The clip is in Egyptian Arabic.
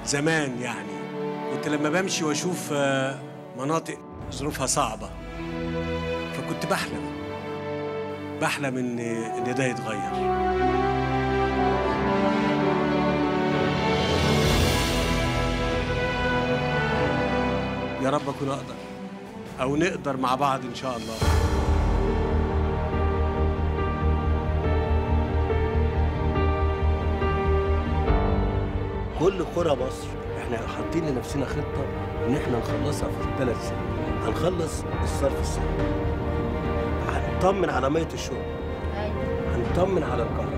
زمان يعني كنت لما بمشي واشوف آه، مناطق ظروفها صعبة فكنت بحلم بحلم ان ان ده يتغير يا رب اكون اقدر او نقدر مع بعض ان شاء الله كل قرى مصر احنا حاطين لنفسنا خطه ان احنا نخلصها في ثلاث سنين هنخلص الصرف الصحي هنطمن على ميه الشرب هنطمن على الكهرباء